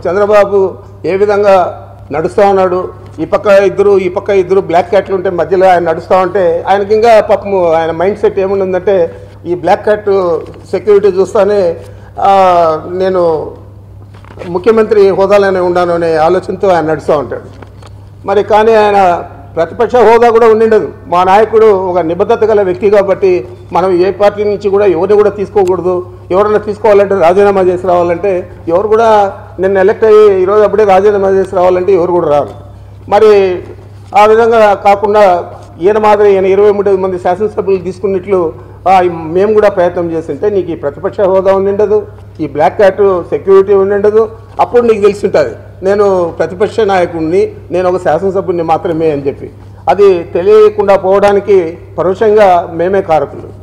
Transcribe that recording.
చంద్రబాబు ఏ విధంగా నడుస్తూ ఉన్నాడు ఈ పక్క ఇద్దరు ఈ పక్క ఇద్దరు బ్లాక్ క్యాట్లు ఉంటే మధ్యలో ఆయన నడుస్తూ ఉంటే ఆయనకి ఇంకా పాపం ఆయన మైండ్ సెట్ ఏముందంటే ఈ బ్లాక్ క్యాట్ సెక్యూరిటీ చూస్తానే ఆ, నేను ముఖ్యమంత్రి హోదాలోనే ఉన్నాను అనే ఆలోచనతో ఆయన నడుస్తూ ఉంటాడు మరి కానీ ఆయన ప్రతిపక్ష హోదా కూడా ఉండిండదు మా నాయకుడు ఒక నిబద్ధత గల వ్యక్తి కాబట్టి మనం ఏ పార్టీ నుంచి కూడా ఎవరిని కూడా తీసుకోకూడదు ఎవరైనా తీసుకోవాలంటే రాజీనామా చేసి రావాలంటే ఎవరు కూడా నిన్న ఎలక్ట్ అయ్యి ఈరోజు అప్పుడే రాజీనామా చేసి రావాలంటే ఎవరు కూడా రారు మరి ఆ విధంగా కాకుండా ఈయన మాదిరి ఈయన ఇరవై మూడు మంది శాసనసభ్యులు తీసుకున్నట్లు ఆ, మేము కూడా ప్రయత్నం చేస్తుంటే నీకు ఈ ప్రతిపక్ష హోదా ఉండిండదు ఈ బ్లాక్ క్యాట్ సెక్యూరిటీ ఉండిండదు అప్పుడు నీకు తెలిసి ఉంటుంది నేను ప్రతిపక్ష నాయకుడిని నేను ఒక శాసనసభ్యుడిని మాత్రమే అని చెప్పి అది తెలియకుండా పోవడానికి పరోక్షంగా మేమే కారకులు